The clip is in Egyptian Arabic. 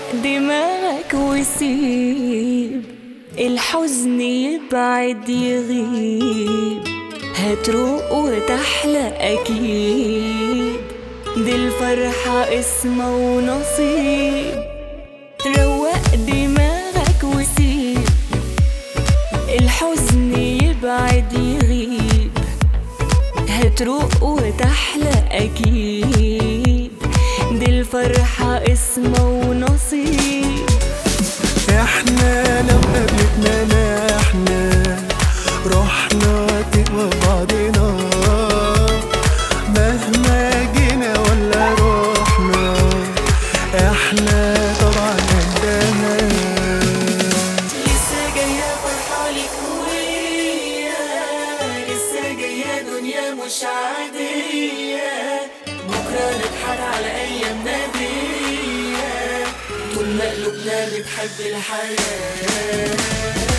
دماغك وسيب الحزن يبعد يغيب هتروق وتحلى أكيد دي الفرحة اسمه ونصيب روق دماغك وسيب الحزن يبعد يغيب هتروق وتحلى أكيد دي الفرحة اسمه ونصيب احنا لو قابلتنا احنا رحنا تقوى بعضنا مهما جينا ولا رحنا احنا طبعا قدنا لسه جاية فرحة لك ويا لسه جاية دنيا مش عادية بكرة نضحك على أيامنا دي طول ما قلوبنا بتحب الحياة